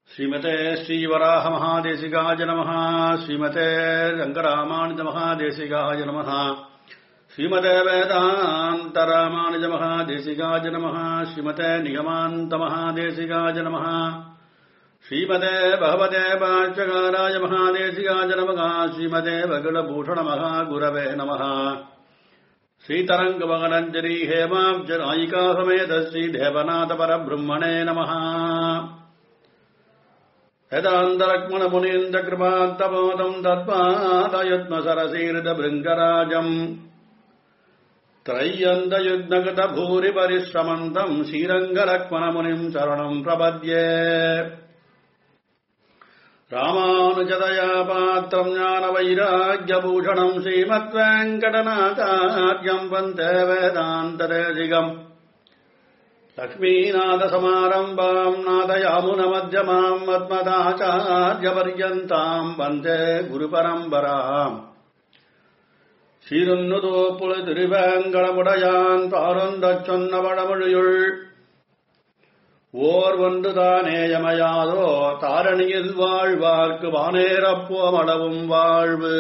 श्रीमते श्रीवराहमहादेशिकाय नमः श्रीमते रङ्गरामानुजमहादेशिकाय नमः श्रीमते वेदान्तरामानुजमहादेशिकाय नमः श्रीमते निगमान्तमहादेशिकाय नमः श्रीमते भगवते पार्श्वकाराय महादेशिकाय नमः श्रीमते भगुलभूषणमहागुरवे नमः श्रीतरङ्गमगनञ्जरी हेमाब्जनायिका समेत श्रीदेवनाथपरब्रह्मणे नमः यदान्तरक्मणमुनीन्द्रकृपान्तमोदम् तत्पादयुग्मसरसीर्दभृङ्गराजम् त्रय्यन्तयुग्नगतभूरिपरिश्रमन्तम् श्रीरङ्गलक्ष्मणमुनिम् शरणम् प्रपद्ये रामानुजतया पात्रम् ज्ञानवैराग्यभूषणम् श्रीमद्वेङ्कटनाचार्यम् वन्दे वेदान्तदेशिकम् लक्ष्मीनाथसमारम्भाम् नादयामुनमध्यमाम् मद्मदाचार्यपर्यन्ताम् वन्दे गुरुपरम्पराम् சீருன்னுதோப்புல திருவேங்கடமுடையான் தாரந்தச் சொன்ன வடமொழியுள் ஓர் ஒன்று தானேயமையாதோ தாரணியில் வாழ்வார்க்கு வானேரப்போமளவும் வாழ்வு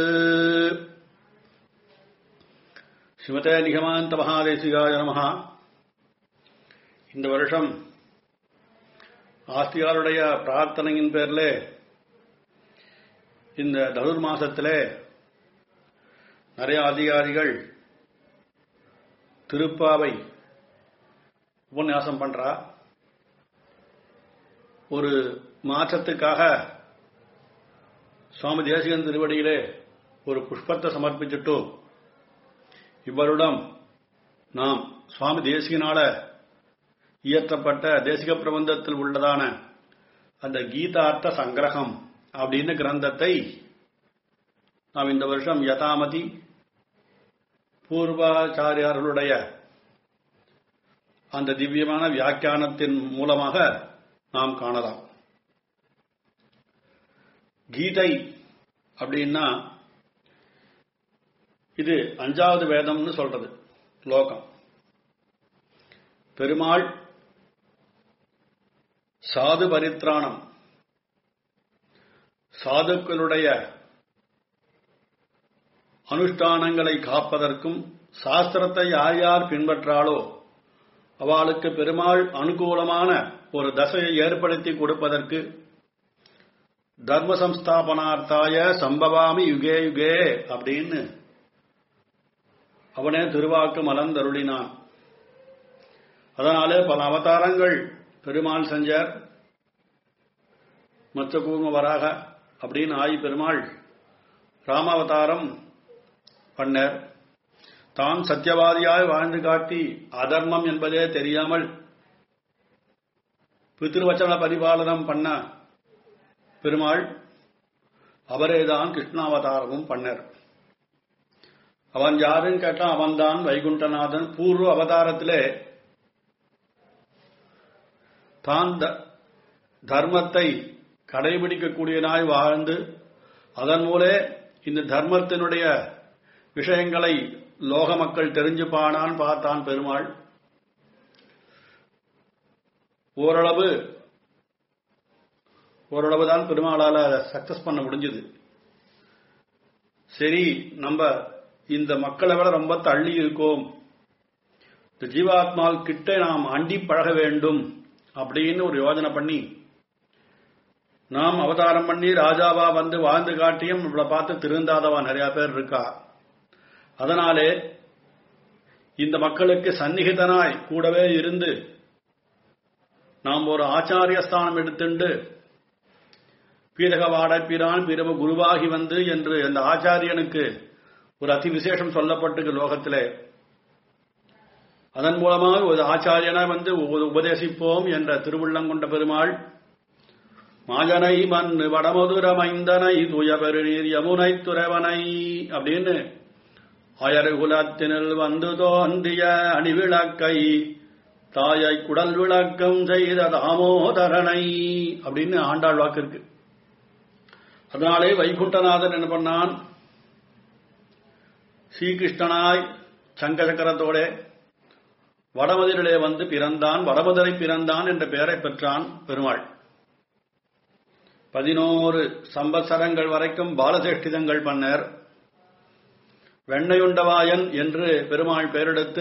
ஸ்ரீமதே நிகமாந்த மகாதேசிகாய நமகா இந்த வருஷம் ஆஸ்திகாருடைய பிரார்த்தனையின் பேர்ல இந்த தனுர் மாசத்திலே நிறைய அதிகாரிகள் திருப்பாவை உபன்யாசம் பண்றா ஒரு மாற்றத்துக்காக சுவாமி தேசிகன் திருவடியிலே ஒரு புஷ்பத்தை சமர்ப்பிச்சுட்டு இவ்வருடம் நாம் சுவாமி தேசிகனால இயற்றப்பட்ட தேசிக பிரபந்தத்தில் உள்ளதான அந்த கீதார்த்த சங்கிரகம் அப்படின்னு கிரந்தத்தை நாம் இந்த வருஷம் யதாமதி பூர்வாச்சாரியார்களுடைய அந்த திவ்யமான வியாக்கியானத்தின் மூலமாக நாம் காணலாம் கீதை அப்படின்னா இது அஞ்சாவது வேதம்னு சொல்றது லோகம் பெருமாள் சாது பரித்ராணம் சாதுக்களுடைய அனுஷ்டானங்களை காப்பதற்கும் சாஸ்திரத்தை யார் யார் பின்பற்றாளோ அவளுக்கு பெருமாள் அனுகூலமான ஒரு தசையை ஏற்படுத்தி கொடுப்பதற்கு தர்ம சம்ஸ்தாபனார்த்தாய சம்பவாமி யுகே யுகே அப்படின்னு அவனே திருவாக்கு மலர்ந்தருளினான் அதனாலே பல அவதாரங்கள் பெருமாள் செஞ்சார் மச்ச கூர்ம வராக அப்படின்னு ஆயி பெருமாள் ராமாவதாரம் பண்ணர் தான் சத்தியவாதியாய் வாழ்ந்து காட்டி அதர்மம் என்பதே தெரியாமல் பித்திருவச்சன பரிபாலனம் பண்ண பெருமாள் அவரேதான் கிருஷ்ணாவதாரமும் பண்ணர் அவன் யாருன்னு கேட்டா அவன்தான் வைகுண்டநாதன் பூர்வ அவதாரத்திலே தான் தர்மத்தை கடைபிடிக்கக்கூடியனாய் வாழ்ந்து அதன் மூலே இந்த தர்மத்தினுடைய விஷயங்களை லோக மக்கள் தெரிஞ்சுப்பானான் பார்த்தான் பெருமாள் ஓரளவு ஓரளவு தான் பெருமாளால சக்சஸ் பண்ண முடிஞ்சது சரி நம்ம இந்த மக்களை விட ரொம்ப தள்ளி இருக்கோம் இந்த ஜீவாத்மால் கிட்ட நாம் அண்டி பழக வேண்டும் அப்படின்னு ஒரு யோஜனை பண்ணி நாம் அவதாரம் பண்ணி ராஜாவா வந்து வாழ்ந்து காட்டியும் நம்மளை பார்த்து திருந்தாதவா நிறைய பேர் இருக்கா அதனாலே இந்த மக்களுக்கு சந்நிகிதனாய் கூடவே இருந்து நாம் ஒரு ஆச்சாரிய ஸ்தானம் எடுத்துண்டு பீரக வாடப்பிரான் பிறகு குருவாகி வந்து என்று அந்த ஆச்சாரியனுக்கு ஒரு அதி விசேஷம் சொல்லப்பட்டு லோகத்திலே அதன் மூலமாக ஒரு ஆச்சாரியனை வந்து உபதேசிப்போம் என்ற திருவுள்ளங்கொண்ட பெருமாள் மாஜனை மண் வடமதுர மைந்தனை துய பெருநீர் யமுனை துறவனை அப்படின்னு அயர்குலத்தினில் வந்து தோன்றிய அணிவிளக்கை தாயை குடல் விளக்கம் செய்த தாமோதரனை அப்படின்னு ஆண்டாள் வாக்கு இருக்கு அதனாலே வைகுண்டநாதன் என்ன பண்ணான் ஸ்ரீகிருஷ்ணனாய் சங்க சக்கரத்தோட வடமதுரிலே வந்து பிறந்தான் வடமதுரை பிறந்தான் என்ற பெயரை பெற்றான் பெருமாள் பதினோரு சம்பத்சரங்கள் வரைக்கும் பாலசேஷ்டிதங்கள் பண்ணார் வெண்ணையுண்டவாயன் என்று பெருமாள் பெயரெடுத்து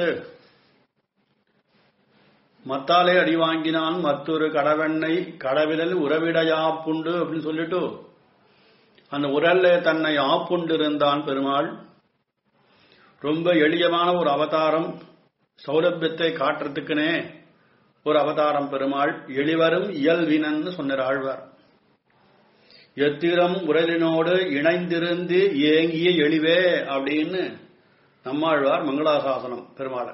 மத்தாலே அடி வாங்கினான் மற்றொரு கடவெண்ணை கடவிடல் உறவிடையா புண்டு அப்படின்னு சொல்லிட்டு அந்த உரல்ல தன்னை ஆப்புண்டு இருந்தான் பெருமாள் ரொம்ப எளியமான ஒரு அவதாரம் சௌலபியத்தை காட்டுறதுக்குனே ஒரு அவதாரம் பெருமாள் எளிவரும் இயல்வினன்னு சொன்னார் ஆழ்வார் எத்திரம் உரலினோடு இணைந்திருந்து ஏங்கிய எளிவே அப்படின்னு நம்மாழ்வார் மங்களாசாசனம் பெருமாளை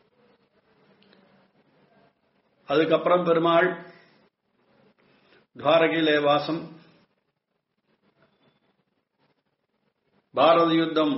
அதுக்கப்புறம் பெருமாள் துவாரகிலே வாசம் பாரத யுத்தம்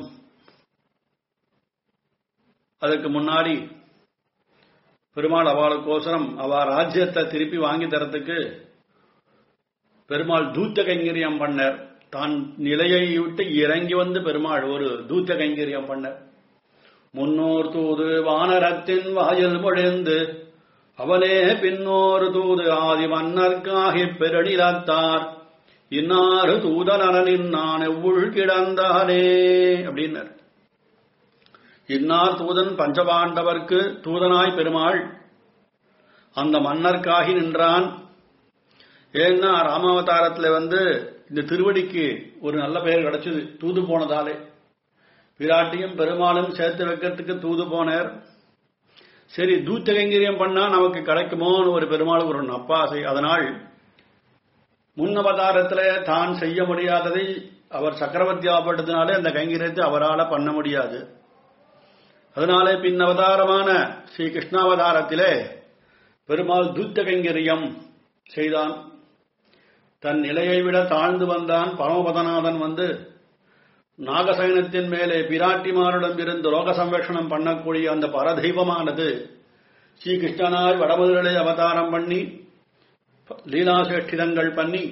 அதுக்கு முன்னாடி பெருமாள் அவளுக்கோசரம் அவ ராஜ்யத்தை திருப்பி வாங்கி தரத்துக்கு பெருமாள் தூத்த கைங்கரியம் பண்ணார் தான் நிலையை விட்டு இறங்கி வந்து பெருமாள் ஒரு தூத்த கைங்கரியம் பண்ணார் முன்னோர் தூது வானரத்தின் வாயில் முழிந்து அவனே பின்னோரு தூது ஆதி மன்னர்க்காகி பெருநிலத்தார் இன்னாறு தூதனனின் நான் எவ்வுள் கிடந்தானே அப்படின்னார் இன்னார் தூதன் பஞ்சபாண்டவர்க்கு தூதனாய் பெருமாள் அந்த மன்னர்க்காகி நின்றான் ஏன்னா ராமாவதாரத்துல வந்து இந்த திருவடிக்கு ஒரு நல்ல பெயர் கிடைச்சது தூது போனதாலே பிராட்டியும் பெருமாளும் சேர்த்து வைக்கிறதுக்கு தூது போனார் சரி தூத்த கைங்கரியம் பண்ணா நமக்கு கிடைக்குமோன்னு ஒரு பெருமாளுக்கு ஒரு நப்பாசை அதனால் முன்னவதாரத்துல தான் செய்ய முடியாததை அவர் சக்கரவர்த்தி ஆப்பட்டதுனாலே அந்த கைங்கரியத்தை அவரால் பண்ண முடியாது அதனாலே பின் அவதாரமான ஸ்ரீ கிருஷ்ணாவதாரத்திலே பெருமாள் தூத்த கைங்கரியம் செய்தான் தன் நிலையை விட தாழ்ந்து வந்தான் பரமபதநாதன் வந்து நாகசயனத்தின் மேலே பிராட்டிமாரிடம் இருந்து லோக சம்ரட்சணம் பண்ணக்கூடிய அந்த பரதெய்வமானது ஸ்ரீகிருஷ்ணனாய் வடமுதலை அவதாரம் பண்ணி லீலாசேஷ்டிதங்கள் பண்ணி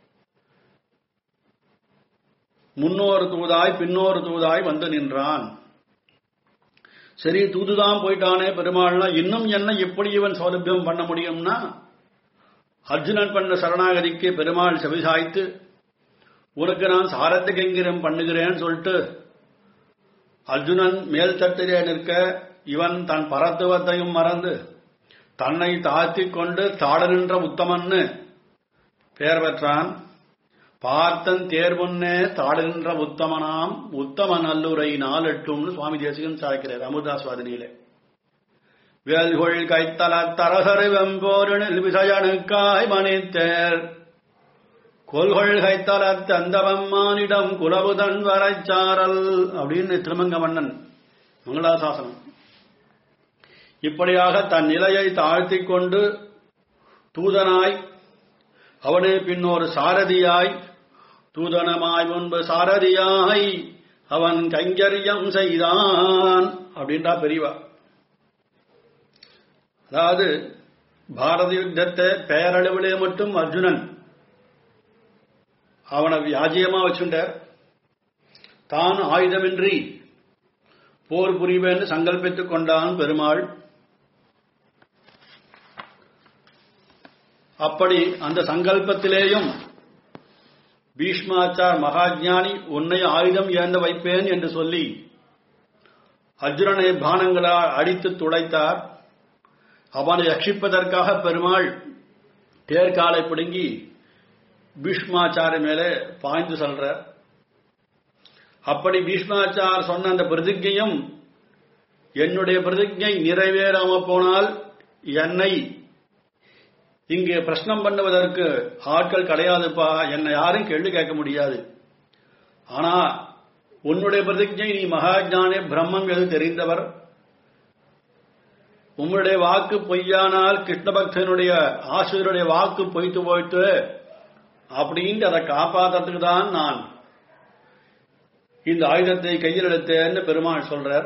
முன்னோரு தூதாய் பின்னோரு தூதாய் வந்து நின்றான் சரி தூதுதான் போயிட்டானே பெருமாள்னா இன்னும் என்ன எப்படி இவன் சௌலபியம் பண்ண முடியும்னா அர்ஜுனன் பண்ண சரணாகதிக்கு பெருமாள் செவிசாய்த்து உனக்கு நான் சாரத்து கைங்கிரம் பண்ணுகிறேன்னு சொல்லிட்டு அர்ஜுனன் மேல் தட்டிலே நிற்க இவன் தன் பரத்துவத்தையும் மறந்து தன்னை தாழ்த்தி கொண்டு தாழ நின்ற உத்தமன்னு பெயர் பெற்றான் பார்த்தன் தேர்வுன்னே தாழுகின்ற உத்தமனாம் உத்தம நல்லுரை நாளெட்டும்னு சுவாமி தேசிகன் சாய்க்கிறார் அமுதாஸ்வாதினியிலே வேல்கொள் கைத்தல தரகரு வெம்போரினில் விசயனுக்காய் மணித்தேர் கொள்கொள் கைத்தல தந்தவம்மானிடம் குலவுதன் வரைச்சாரல் அப்படின்னு திருமங்க மன்னன் மங்களாசாசனம் இப்படியாக தன் நிலையை தாழ்த்திக் கொண்டு தூதனாய் அவனே பின்னொரு சாரதியாய் தூதனமாய் முன்பு சாரதியாய் அவன் கைங்கரியம் செய்தான் அப்படின்றா பெரியவா அதாவது பாரத யுத்தத்தை பெயரளவிலே மட்டும் அர்ஜுனன் அவனை வியாஜியமா வச்சுட்டார் தான் ஆயுதமின்றி போர் புரிவேன்னு சங்கல்பித்துக் கொண்டான் பெருமாள் அப்படி அந்த சங்கல்பத்திலேயும் பீஷ்மாச்சார் மகாஜானி உன்னை ஆயுதம் ஏந்த வைப்பேன் என்று சொல்லி அர்ஜுனனை பானங்களால் அடித்து துளைத்தார் அவனை ரட்சிப்பதற்காக பெருமாள் தேர்காலை பிடுங்கி பீஷ்மாச்சாரி மேலே பாய்ந்து செல்றார் அப்படி பீஷ்மாச்சார் சொன்ன அந்த பிரதிஜையும் என்னுடைய பிரதிஜை நிறைவேறாம போனால் என்னை இங்கு பிரश्னம் பண்ணுவதற்கு ஆட்கள் கிடையாதுப்பா என்னை யாரும் கேள்வி கேட்க முடியாது ஆனா உன்னுடைய பிரதிஜை நீ மகாஜானே பிரம்மம் எது தெரிந்தவர் உங்களுடைய வாக்கு பொய்யானால் கிருஷ்ணபக்தனுடைய ஆசிரியருடைய வாக்கு பொய்த்து போயிட்டு அப்படின்ட்டு அதை காப்பாத்துறதுக்கு தான் நான் இந்த ஆயுதத்தை கையில் எடுத்தேன்னு பெருமாள் சொல்றார்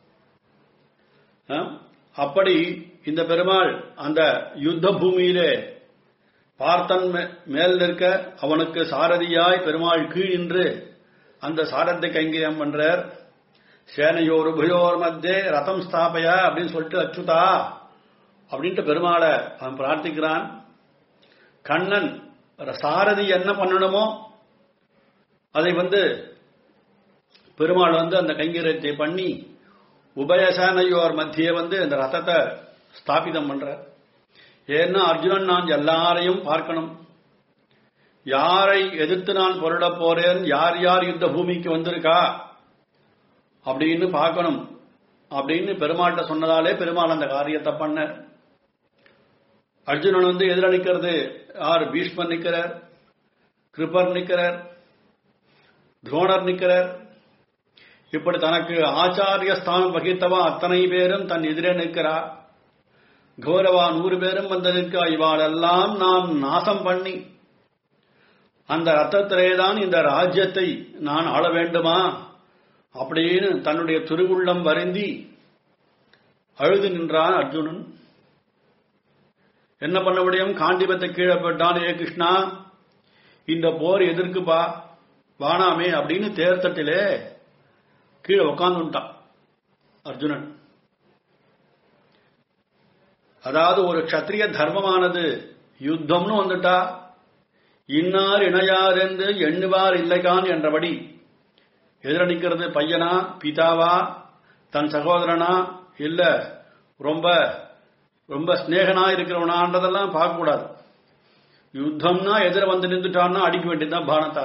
அப்படி இந்த பெருமாள் அந்த யுத்த பூமியிலே பார்த்தன் மேல் நிற்க அவனுக்கு சாரதியாய் பெருமாள் கீழ் நின்று அந்த சாரத்தை கைங்கரியம் பண்றார் சேனையோர் உபயோர் மத்தியே ரதம் ஸ்தாபய அப்படின்னு சொல்லிட்டு அச்சுதா அப்படின்ட்டு பெருமாளை அவன் பிரார்த்திக்கிறான் கண்ணன் சாரதி என்ன பண்ணணுமோ அதை வந்து பெருமாள் வந்து அந்த கைங்கரியத்தை பண்ணி உபயசேனையோர் மத்திய வந்து அந்த ரதத்தை ஸ்தாபிதம் பண்றார் ஏன்னா அர்ஜுனன் நான் எல்லாரையும் பார்க்கணும் யாரை எதிர்த்து நான் பொருட போறேன் யார் யார் யுத்த பூமிக்கு வந்திருக்கா அப்படின்னு பார்க்கணும் அப்படின்னு பெருமாள்கிட்ட சொன்னதாலே பெருமாள் அந்த காரியத்தை பண்ண அர்ஜுனன் வந்து எதிர நிக்கிறது யார் பீஷ்மர் நிக்கிறார் கிருபர் நிக்கிறார் துரோணர் நிக்கிறார் இப்படி தனக்கு ஆச்சாரிய ஸ்தானம் வகித்தவா அத்தனை பேரும் தன் எதிரே நிற்கிறார் கௌரவா நூறு பேரும் வந்து நிற்க இவாளெல்லாம் நாம் நாசம் பண்ணி அந்த ரத்தத்திலே தான் இந்த ராஜ்யத்தை நான் ஆள வேண்டுமா அப்படின்னு தன்னுடைய திருவுள்ளம் வருந்தி அழுது நின்றான் அர்ஜுனன் என்ன பண்ண முடியும் காண்டிபத்தை கீழே போட்டான் ஏ கிருஷ்ணா இந்த போர் எதற்குப்பா வானாமே அப்படின்னு தேர்தட்டிலே கீழே உட்காந்துட்டான் அர்ஜுனன் அதாவது ஒரு க்ஷத்ரிய தர்மமானது யுத்தம்னு வந்துட்டா இன்னார் இணையார் என்று எண்ணுவார் இல்லைகான் என்றபடி எதிரணிக்கிறது பையனா பிதாவா தன் சகோதரனா இல்ல ரொம்ப ரொம்ப ஸ்நேகனா இருக்கிறவனான்றதெல்லாம் பார்க்க கூடாது யுத்தம்னா எதிர வந்து நின்றுட்டான்னா அடிக்க வேண்டியதுதான் பானத்தால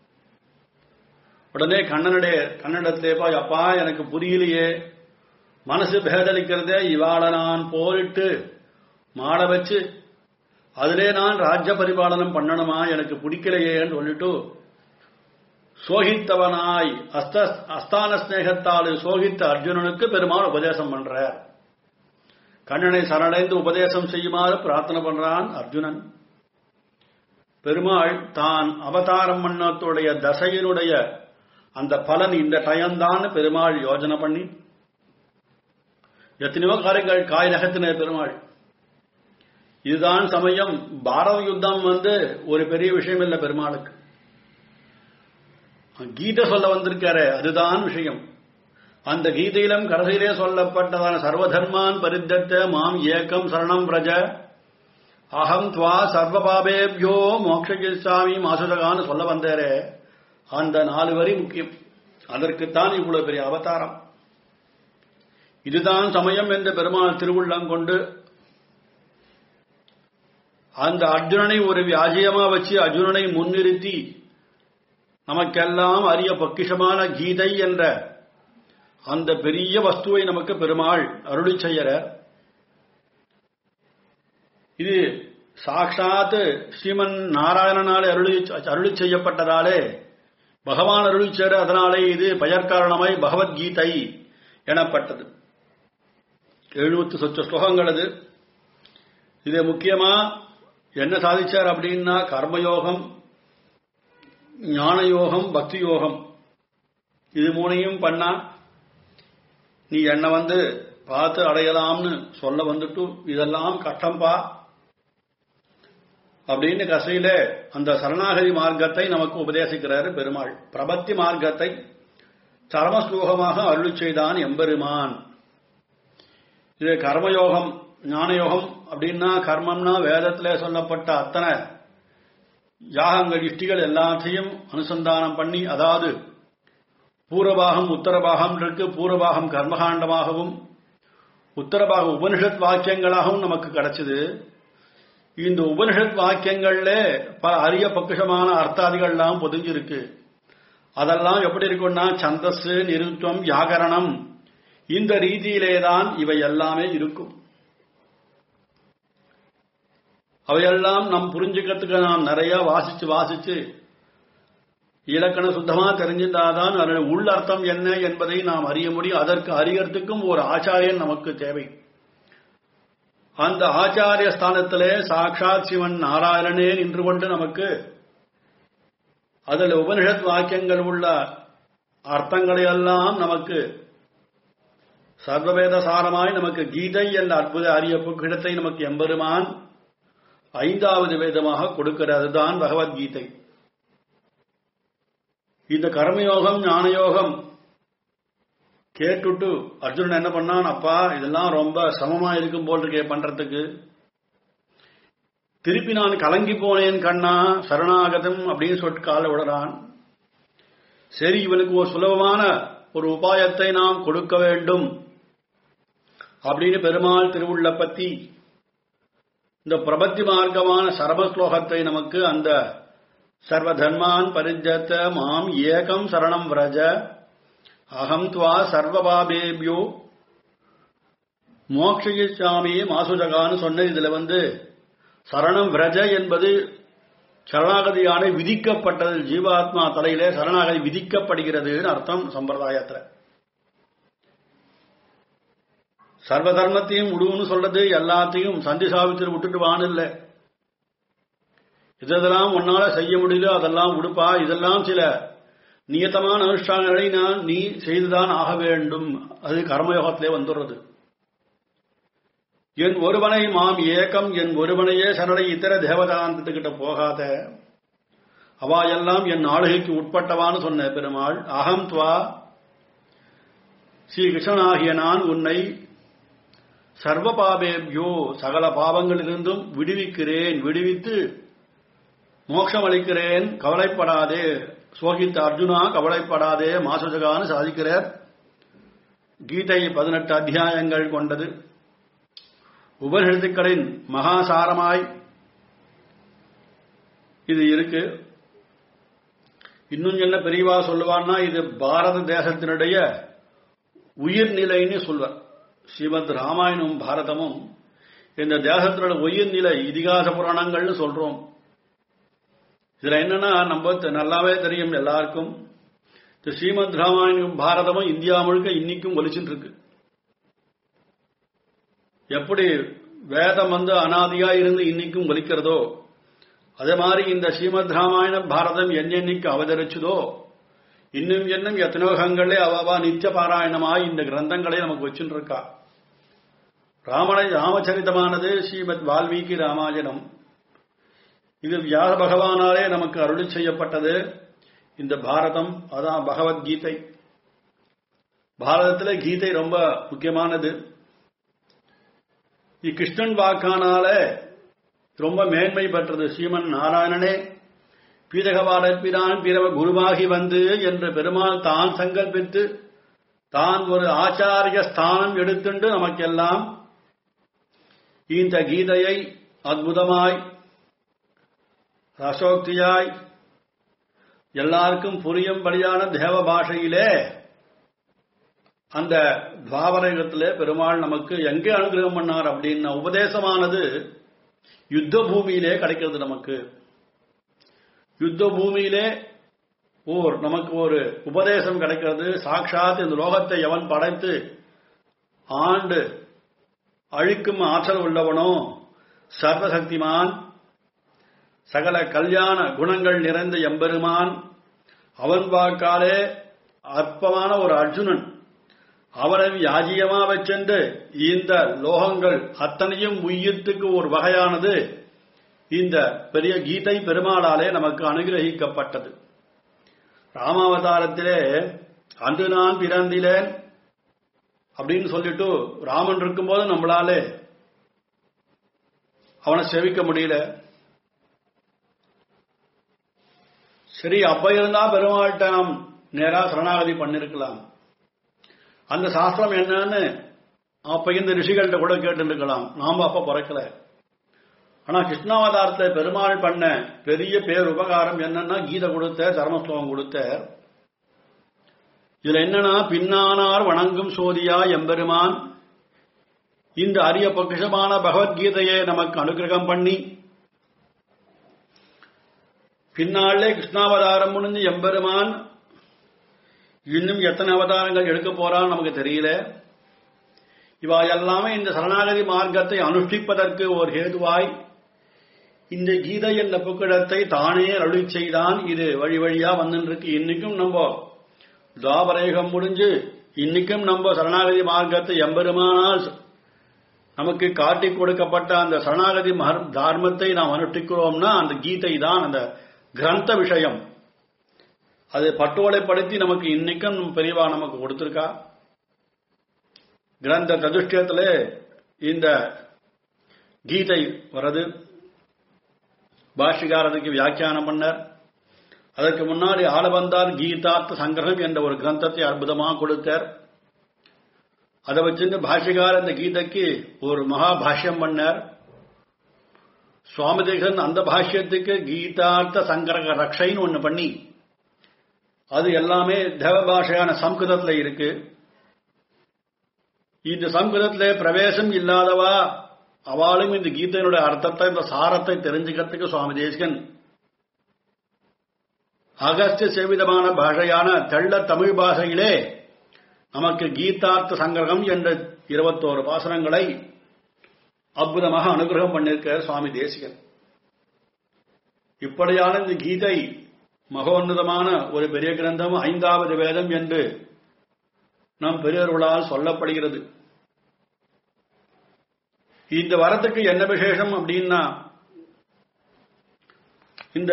உடனே கண்ணனுடைய கண்ணனிடத்திலே போய் அப்பா எனக்கு புரியலையே மனசு பேதலிக்கிறதே இவாள நான் போரிட்டு மாட வச்சு அதிலே நான் ராஜ்ய பரிபாலனம் பண்ணணுமா எனக்கு பிடிக்கலையேன்னு சொல்லிட்டு சோகித்தவனாய் அஸ்த அஸ்தான ஸ்நேகத்தால் சோகித்த அர்ஜுனனுக்கு பெருமாள் உபதேசம் பண்றார் கண்ணனை சரணடைந்து உபதேசம் செய்யுமாறு பிரார்த்தனை பண்றான் அர்ஜுனன் பெருமாள் தான் அவதாரம் பண்ணத்துடைய தசையினுடைய அந்த பலன் இந்த டயம்தான் பெருமாள் யோஜனை பண்ணி எத்தனையோ காரியங்கள் காய் நகத்தின பெருமாள் இதுதான் சமயம் பாரத யுத்தம் வந்து ஒரு பெரிய விஷயம் இல்லை பெருமாளுக்கு கீதை சொல்ல வந்திருக்காரு அதுதான் விஷயம் அந்த கீதையிலும் கடைசியிலே சொல்லப்பட்டதான சர்வதர்மான் பரித்தத்த மாம் ஏக்கம் சரணம் பிரஜ அகம் துவா சர்வபாபேபியோ மோக்ஷிசாமி மாசுதகான்னு சொல்ல வந்தாரே அந்த நாலு வரி முக்கியம் அதற்குத்தான் இவ்வளவு பெரிய அவதாரம் இதுதான் சமயம் என்ற பெருமாள் திருவுள்ளம் கொண்டு அந்த அர்ஜுனனை ஒரு வியாஜியமா வச்சு அர்ஜுனனை முன்னிறுத்தி நமக்கெல்லாம் அரிய பொக்கிஷமான கீதை என்ற அந்த பெரிய வஸ்துவை நமக்கு பெருமாள் அருளி செய்யற இது சாட்சாத் ஸ்ரீமன் நாராயணனாலே அருளி அருளி செய்யப்பட்டதாலே பகவான் அருளி சேர அதனாலே இது பெயர் காரணமாய் பகவத்கீதை எனப்பட்டது எழுபத்து சொச்ச ஸ்லோகங்கள் அது இது முக்கியமா என்ன சாதிச்சார் அப்படின்னா கர்மயோகம் ஞான யோகம் பக்தி யோகம் இது மூணையும் பண்ணா நீ என்னை வந்து பார்த்து அடையலாம்னு சொல்ல வந்துட்டு இதெல்லாம் கஷ்டம்பா அப்படின்னு கசையில அந்த சரணாகதி மார்க்கத்தை நமக்கு உபதேசிக்கிறாரு பெருமாள் பிரபத்தி மார்க்கத்தை சரமஸ்லோகமாக அருளி செய்தான் எம்பெருமான் இது கர்மயோகம் ஞானயோகம் அப்படின்னா கர்மம்னா வேதத்திலே சொல்லப்பட்ட அத்தனை யாகங்கள் இஷ்டிகள் எல்லாத்தையும் அனுசந்தானம் பண்ணி அதாவது பூர்வபாகம் உத்தரபாகம் இருக்கு பூர்வபாகம் கர்மகாண்டமாகவும் உத்தரபாகம் உபனிஷத் வாக்கியங்களாகவும் நமக்கு கிடைச்சது இந்த உபனிஷத் வாக்கியங்கள்ல பல அரிய பக்குஷமான அர்த்தாதிகள்லாம் பொதிஞ்சிருக்கு அதெல்லாம் எப்படி இருக்கும்னா சந்தஸ் நிருத்தம் வியாகரணம் இந்த ரீதியிலே தான் இவை எல்லாமே இருக்கும் அவையெல்லாம் நம் புரிஞ்சுக்கிறதுக்கு நாம் நிறைய வாசிச்சு வாசிச்சு இலக்கண சுத்தமா தெரிஞ்சிருந்தாதான் அதனுடைய உள்ளர்த்தம் என்ன என்பதை நாம் அறிய முடியும் அதற்கு அறியறதுக்கும் ஒரு ஆச்சாரியன் நமக்கு தேவை அந்த ஆச்சாரிய ஸ்தானத்திலே சாட்சாத் சிவன் நாராயணனே நின்று கொண்டு நமக்கு அதில் உபனிஷத் வாக்கியங்கள் உள்ள அர்த்தங்களை எல்லாம் நமக்கு சர்வவேத சாரமாய் நமக்கு கீதை என்ற அற்புத அரிய புக்கிடத்தை நமக்கு எம்பெருமான் ஐந்தாவது வேதமாக கொடுக்கிறது அதுதான் பகவத்கீதை இந்த கர்மயோகம் ஞானயோகம் கேட்டுட்டு அர்ஜுனன் என்ன பண்ணான் அப்பா இதெல்லாம் ரொம்ப சமமா இருக்கும் போல் இருக்கே பண்றதுக்கு திருப்பி நான் கலங்கி போனேன் கண்ணா சரணாகதம் அப்படின்னு சொல்லிட்டு கால விடுறான் சரி இவனுக்கு ஒரு சுலபமான ஒரு உபாயத்தை நாம் கொடுக்க வேண்டும் அப்படின்னு பெருமாள் திருவுள்ள பத்தி இந்த பிரபத்தி மார்க்கமான சர்வஸ்லோகத்தை நமக்கு அந்த சர்வ தர்மான் பரிஜத்த மாம் ஏகம் சரணம் விரஜ அகம் துவா சர்வபாபேபியோ மோக்ஷயிச்சாமி மாசுஜகான்னு சொன்ன இதுல வந்து சரணம் விரஜ என்பது சரணாகதியான விதிக்கப்பட்டது ஜீவாத்மா தலையிலே சரணாகதி விதிக்கப்படுகிறதுன்னு அர்த்தம் சம்பிரதாயத்துல சர்வ தர்மத்தையும் விடுன்னு சொல்றது எல்லாத்தையும் சந்தி சாவித்திரி விட்டுட்டு வான்னு இல்லை இதெல்லாம் உன்னால செய்ய முடியல அதெல்லாம் விடுப்பா இதெல்லாம் சில நியத்தமான அனுஷ்டானங்களை நான் நீ செய்துதான் ஆக வேண்டும் அது கர்மயோகத்திலே வந்துடுறது என் ஒருவனை மாம் ஏக்கம் என் ஒருவனையே சரணை இத்தர தேவதாந்தத்துக்கிட்ட போகாத அவா எல்லாம் என் ஆளுகைக்கு உட்பட்டவான்னு சொன்ன பெருமாள் அகம் துவா ஸ்ரீ கிருஷ்ணனாகிய நான் உன்னை சர்வ பாபேபியோ சகல பாவங்களிலிருந்தும் விடுவிக்கிறேன் விடுவித்து மோட்சம் அளிக்கிறேன் கவலைப்படாதே சோகித்த அர்ஜுனா கவலைப்படாதே மாசுஜகான்னு சாதிக்கிறார் கீதை பதினெட்டு அத்தியாயங்கள் கொண்டது உபனிஷத்துக்களின் மகாசாரமாய் இது இருக்கு இன்னும் என்ன பெரியவா சொல்லுவான்னா இது பாரத தேசத்தினுடைய உயிர்நிலைன்னு சொல்வார் ஸ்ரீமத் ராமாயணம் பாரதமும் இந்த தேசத்தினோட உயிர்நிலை இதிகாச புராணங்கள்னு சொல்றோம் இதுல என்னன்னா நம்ம நல்லாவே தெரியும் எல்லாருக்கும் இந்த ஸ்ரீமத் ராமாயணம் பாரதமும் இந்தியா முழுக்க இன்னைக்கும் ஒலிச்சுட்டு இருக்கு எப்படி வேதம் வந்து அனாதியா இருந்து இன்னைக்கும் ஒலிக்கிறதோ அதே மாதிரி இந்த ஸ்ரீமத் ராமாயண பாரதம் என்னென்னைக்கு அவதரிச்சதோ இன்னும் இன்னும் எத்தனையோ கங்களே அவவா நித்திய பாராயணமாய் இந்த கிரந்தங்களை நமக்கு வச்சுட்டு இருக்கா ராமனை ராமச்சரிதமானது ஸ்ரீமத் வால்மீகி ராமாயணம் இது வியாச பகவானாலே நமக்கு அருளி செய்யப்பட்டது இந்த பாரதம் அதான் பகவத்கீதை பாரதத்தில் கீதை ரொம்ப முக்கியமானது இக்கிருஷ்ணன் வாக்கானால ரொம்ப மேன்மை பெற்றது ஸ்ரீமன் நாராயணனே பீதகவாடற்பினான் பிறவ குருவாகி வந்து என்று பெருமாள் தான் சங்கல்பித்து தான் ஒரு ஆச்சாரிய ஸ்தானம் எடுத்துண்டு நமக்கெல்லாம் இந்த கீதையை அற்புதமாய் ரசோக்தியாய் எல்லாருக்கும் புரியும்படியான தேவ பாஷையிலே அந்த துவாபரகத்திலே பெருமாள் நமக்கு எங்கே அனுகிரகம் பண்ணார் அப்படின்ன உபதேசமானது யுத்த பூமியிலே கிடைக்கிறது நமக்கு யுத்த பூமியிலே ஓர் நமக்கு ஒரு உபதேசம் கிடைக்கிறது சாட்சாத் இந்த லோகத்தை எவன் படைத்து ஆண்டு அழிக்கும் ஆற்றல் உள்ளவனோ சர்வசக்திமான் சகல கல்யாண குணங்கள் நிறைந்த எம்பெருமான் அவன் வாக்காலே அற்பமான ஒரு அர்ஜுனன் அவரை யாஜியமா வச்சென்று இந்த லோகங்கள் அத்தனையும் உயிர்த்துக்கு ஒரு வகையானது இந்த பெரிய கீதை பெருமாளாலே நமக்கு அனுகிரகிக்கப்பட்டது ராமாவதாரத்திலே அன்று நான் பிறந்திலேன் அப்படின்னு சொல்லிட்டு ராமன் இருக்கும்போது நம்மளாலே அவனை செவிக்க முடியல சரி அப்ப இருந்தா பெருமாள்கிட்ட நாம் நேரா சரணாகதி பண்ணிருக்கலாம் அந்த சாஸ்திரம் என்னன்னு அப்ப இந்த ரிஷிகள்கிட்ட கூட கேட்டு இருக்கலாம் நாம அப்ப பிறக்கல ஆனா கிருஷ்ணாவதாரத்தை பெருமாள் பண்ண பெரிய பேர் உபகாரம் என்னன்னா கீதை கொடுத்த தர்மஸ்லோகம் கொடுத்த இதுல என்னன்னா பின்னானார் வணங்கும் சோதியா எம்பெருமான் இந்த அரிய பொக்கிஷமான பகவத்கீதையை நமக்கு அனுகிரகம் பண்ணி பின்னாலே கிருஷ்ணாவதாரம் முடிஞ்சு எம்பெருமான் இன்னும் எத்தனை அவதாரங்கள் எடுக்க போறான்னு நமக்கு தெரியல இவா எல்லாமே இந்த சரணாகதி மார்க்கத்தை அனுஷ்டிப்பதற்கு ஒரு ஹேதுவாய் இந்த கீதை என்ற புக்கிடத்தை தானே அருளி செய்தான் இது வழி வழியா வந்துருக்கு இன்னைக்கும் நம்ம துவாபரேகம் முடிஞ்சு இன்னைக்கும் நம்ம சரணாகதி மார்க்கத்தை எம்பெருமானால் நமக்கு காட்டி கொடுக்கப்பட்ட அந்த சரணாகதி தார்மத்தை நாம் அனுஷ்டிக்கிறோம்னா அந்த கீதை தான் அந்த கிரந்த விஷயம் அது பட்டோலைப்படுத்தி நமக்கு இன்னைக்கும் பெரியவா நமக்கு கொடுத்திருக்கா கிரந்த சதுஷ்டத்துல இந்த கீதை வருது பாஷ்யகாரத்துக்கு வியாக்கியானம் பண்ணார் அதற்கு முன்னாடி ஆளவந்தார் கீதார்த்த சங்கிரகம் என்ற ஒரு கிரந்தத்தை அற்புதமாக கொடுத்தார் அதை வச்சுட்டு பாஷ்யகார இந்த கீதைக்கு ஒரு மகா பாஷ்யம் பண்ணார் சுவாமி தேசன் அந்த பாஷ்யத்துக்கு கீதார்த்த சங்கரக ரக்ஷைன்னு ஒண்ணு பண்ணி அது எல்லாமே தேவ பாஷையான சம்ஸ்கிருதத்துல இருக்கு இந்த சம்ஸ்கிருதத்துல பிரவேசம் இல்லாதவா அவளும் இந்த கீதையினுடைய அர்த்தத்தை இந்த சாரத்தை தெரிஞ்சுக்கிறதுக்கு சுவாமி தேசிகன் அகஸ்திய சேவிதமான பாஷையான தெள்ள தமிழ் பாஷையிலே நமக்கு கீதார்த்த சங்கிரகம் என்ற இருபத்தோரு பாசனங்களை அற்புதமாக அனுகிரகம் பண்ணிருக்க சுவாமி தேசிகன் இப்படியான இந்த கீதை மகோன்னதமான ஒரு பெரிய கிரந்தம் ஐந்தாவது வேதம் என்று நம் பெரியவர்களால் சொல்லப்படுகிறது இந்த வரத்துக்கு என்ன விசேஷம் அப்படின்னா இந்த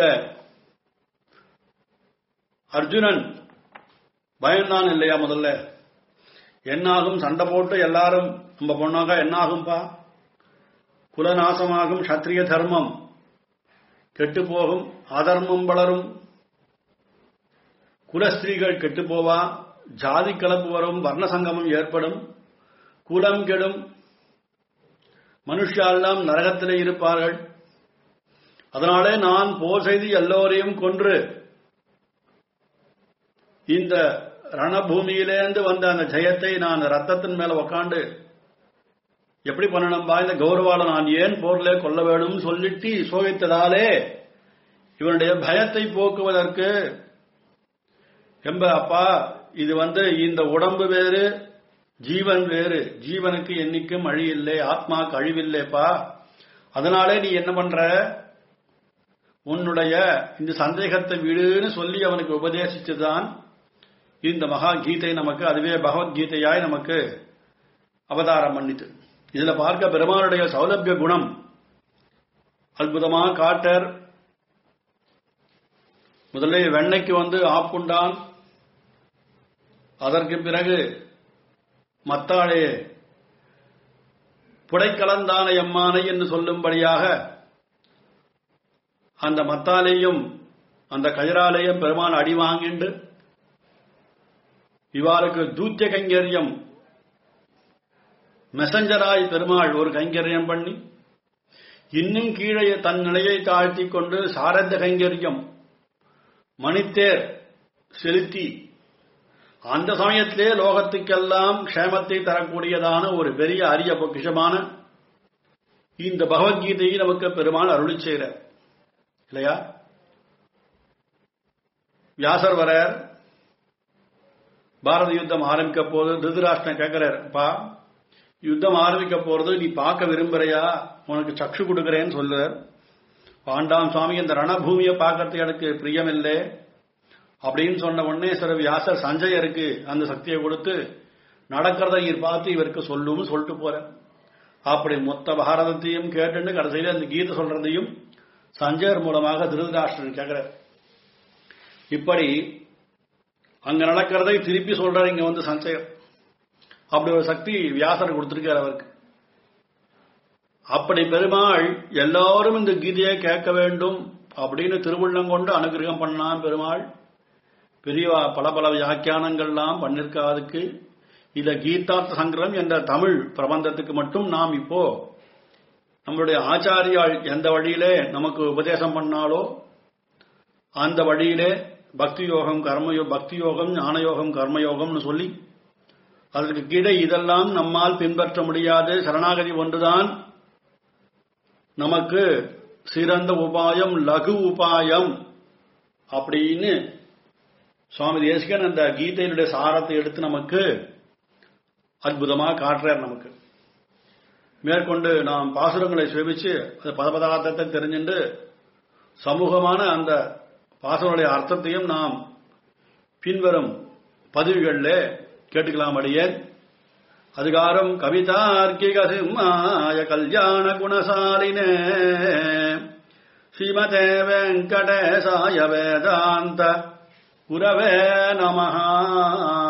அர்ஜுனன் பயந்தான் இல்லையா முதல்ல என்னாகும் சண்டை போட்டு எல்லாரும் நம்ம பொண்ணாக என்னாகும்பா குலநாசமாகும் சத்திரிய தர்மம் கெட்டு போகும் அதர்மம் வளரும் குலஸ்திரீகள் கெட்டு போவா ஜாதி கலப்பு வரும் வர்ணசங்கமம் ஏற்படும் குலம் கெடும் மனுஷாலாம் நரகத்திலே இருப்பார்கள் அதனாலே நான் போர் செய்து எல்லோரையும் கொன்று இந்த ரணபூமியிலேந்து வந்த அந்த ஜெயத்தை நான் ரத்தத்தின் மேல உக்காண்டு எப்படி பண்ணணும்பா இந்த கௌரவால நான் ஏன் போர்ல கொல்ல வேணும் சொல்லிட்டு சோகித்ததாலே இவனுடைய பயத்தை போக்குவதற்கு எம்ப அப்பா இது வந்து இந்த உடம்பு வேறு ஜீவன் வேறு ஜீவனுக்கு என்னைக்கும் அழி இல்லை ஆத்மாக்கு அழிவில்லைப்பா அதனாலே நீ என்ன பண்ற உன்னுடைய இந்த சந்தேகத்தை விடுன்னு சொல்லி அவனுக்கு உபதேசித்துதான் இந்த மகா கீதை நமக்கு அதுவே பகவத்கீதையாய் நமக்கு அவதாரம் பண்ணிட்டு இதுல பார்க்க பெருமானுடைய சௌலபிய குணம் அற்புதமா காட்டர் முதல்ல வெண்ணைக்கு வந்து ஆப்புண்டான் அதற்கு பிறகு மத்தாளே புடைக்கலந்தான எம்மானை என்று சொல்லும்படியாக அந்த மத்தாலேயும் அந்த கஜராலேயும் பெருமான் அடி வாங்கிண்டு இவாளுக்கு தூத்திய கைங்கரியம் மெசஞ்சராய் பெருமாள் ஒரு கைங்கரியம் பண்ணி இன்னும் கீழே தன் நிலையை தாழ்த்தி கொண்டு சாரந்த கைங்கரியம் மணித்தேர் செலுத்தி அந்த சமயத்திலே லோகத்துக்கெல்லாம் க்ஷேமத்தை தரக்கூடியதான ஒரு பெரிய அரிய பொக்கிஷமான இந்த பகவத்கீதையை நமக்கு பெருமாள் அருளி செய்கிற இல்லையா வியாசர் வரார் பாரத யுத்தம் ஆரம்பிக்க போது திருதராஷ்டிரன் கேட்கிறார் அப்பா யுத்தம் ஆரம்பிக்க போறது நீ பார்க்க விரும்புறையா உனக்கு சக்ஷு கொடுக்கிறேன்னு சொல்றார் பாண்டாம் சுவாமி இந்த ரணபூமியை பார்க்கறதுக்கு எனக்கு பிரியமில்லை அப்படின்னு சொன்ன உடனே சில வியாசர் சஞ்சயருக்கு அந்த சக்தியை கொடுத்து நடக்கிறத இவர் பார்த்து இவருக்கு சொல்லும் சொல்லிட்டு போற அப்படி மொத்த பாரதத்தையும் கேட்டுன்னு கடைசியில அந்த கீதை சொல்றதையும் சஞ்சயர் மூலமாக திருதராஷ்டிரன் கேட்கிறார் இப்படி அங்க நடக்கிறதை திருப்பி சொல்றாரு இங்க வந்து சஞ்சயர் அப்படி ஒரு சக்தி வியாசர் கொடுத்திருக்கார் அவருக்கு அப்படி பெருமாள் எல்லாரும் இந்த கீதையை கேட்க வேண்டும் அப்படின்னு திருவுள்ளம் கொண்டு அனுகிரகம் பண்ணான் பெருமாள் பெரிய பல பல வியாக்கியானங்கள்லாம் பண்ணிருக்காதுக்கு இத கீதார்த்த சங்கிரகம் என்ற தமிழ் பிரபந்தத்துக்கு மட்டும் நாம் இப்போ நம்மளுடைய ஆச்சாரியால் எந்த வழியிலே நமக்கு உபதேசம் பண்ணாலோ அந்த வழியிலே பக்தி யோகம் கர்மயோ பக்தி யோகம் ஞான யோகம் கர்மயோகம்னு சொல்லி அதற்கு கீழே இதெல்லாம் நம்மால் பின்பற்ற முடியாது சரணாகதி ஒன்றுதான் நமக்கு சிறந்த உபாயம் லகு உபாயம் அப்படின்னு சுவாமி தேசிகன் அந்த கீதையினுடைய சாரத்தை எடுத்து நமக்கு அற்புதமா காட்டுறார் நமக்கு மேற்கொண்டு நாம் பாசுரங்களை சேவிச்சு அந்த பதபதார்த்தத்தை தெரிஞ்சுண்டு சமூகமான அந்த பாசுரனுடைய அர்த்தத்தையும் நாம் பின்வரும் பதிவுகளில் கேட்டுக்கலாம் அடியேன் அதிகாரம் கவிதார்க்கிக சிம்மாய கல்யாண குணசாலினே ஸ்ரீமதே வெங்கடேசாய வேதாந்த குரவே நமஹா